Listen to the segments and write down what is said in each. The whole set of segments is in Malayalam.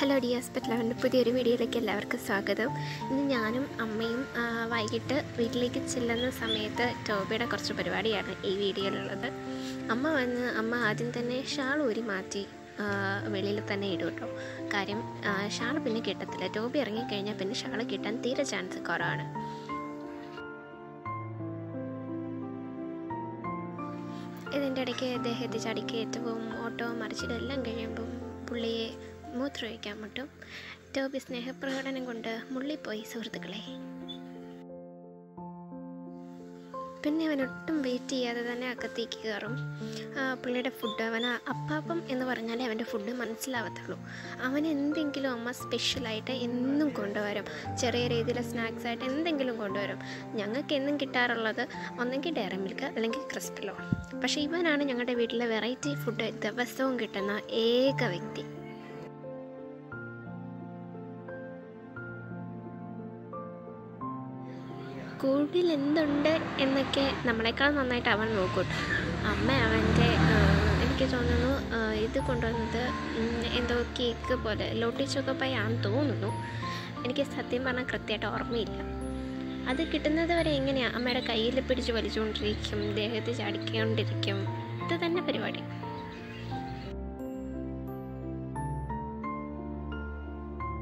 ഹലോ ഡിയാസ് പറ്റ്ലാവിൻ്റെ പുതിയൊരു വീഡിയോയിലേക്ക് എല്ലാവർക്കും സ്വാഗതം ഇന്ന് ഞാനും അമ്മയും ആ, വൈകിട്ട് വീട്ടിലേക്ക് ചെല്ലുന്ന സമയത്ത് ടോബിയുടെ കുറച്ച് പരിപാടിയാണ് ഈ വീഡിയോയിലുള്ളത് അമ്മ വന്ന് അമ്മ ആദ്യം തന്നെ ഷാൾ ഊരി മാറ്റി ആ, വെളിയിൽ തന്നെ ഇടും കേട്ടോ കാര്യം ആ, ഷാൾ പിന്നെ കിട്ടത്തില്ല ടോബി ഇറങ്ങിക്കഴിഞ്ഞാൽ പിന്നെ ഷാൾ കിട്ടാൻ തീരെ ചാൻസ് കുറവാണ് ഇതിൻ്റെ ഇടയ്ക്ക് അദ്ദേഹത്തെ ചടിക്കയറ്റവും ഓട്ടവും മറിച്ചിടും എല്ലാം കഴിയുമ്പം പുള്ളിയെ മൂത്രമൊഴിക്കാൻ മുട്ടും ടോബി സ്നേഹപ്രകടനം കൊണ്ട് മുള്ളിപ്പോയി സുഹൃത്തുക്കളെ പിന്നെ അവൻ ഒട്ടും വെയിറ്റ് ചെയ്യാതെ തന്നെ അകത്തേക്ക് കയറും ആ, പുള്ളിയുടെ ഫുഡ് അവൻ അപ്പാപ്പം എന്ന് പറഞ്ഞാലേ അവൻ്റെ ഫുഡ് മനസ്സിലാവത്തുള്ളൂ അവൻ എന്തെങ്കിലും അമ്മ സ്പെഷ്യലായിട്ട് എന്നും കൊണ്ടുവരും ചെറിയ രീതിയിലെ സ്നാക്സ് ആയിട്ട് എന്തെങ്കിലും കൊണ്ടുവരും ഞങ്ങൾക്ക് എന്നും കിട്ടാറുള്ളത് ഒന്നെങ്കിൽ ഡയറി മിൽക്ക് അല്ലെങ്കിൽ ക്രിസ്പിലോ പക്ഷേ ഇവനാണ് ഞങ്ങളുടെ വീട്ടിലെ വെറൈറ്റി ഫുഡ് ദിവസവും കിട്ടുന്ന ഏക വ്യക്തി കൂടുതൽ എന്തുണ്ട് എന്നൊക്കെ നമ്മളെക്കാൾ നന്നായിട്ട് അവൻ നോക്കും അമ്മ അവൻ്റെ ആ, എനിക്ക് തോന്നുന്നു ആ, ഇത് കൊണ്ടുവന്നത് ഉം, എന്തോ കേക്ക് പോലെ ലോട്ടി ചോക്കപ്പായി ആണെന്ന് തോന്നുന്നു എനിക്ക് സത്യം പറഞ്ഞാൽ കൃത്യമായിട്ട് ഓർമ്മയില്ല അത് കിട്ടുന്നത് വരെ എങ്ങനെയാണ് അമ്മയുടെ കയ്യിൽ പിടിച്ച് വലിച്ചുകൊണ്ടിരിക്കും ദേഹത്ത് ചാടിക്കൊണ്ടിരിക്കും ഇത് തന്നെ പരിപാടി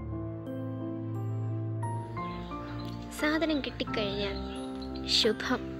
സാധനം കിട്ടിക്കഴിഞ്ഞാൽ ശുഭം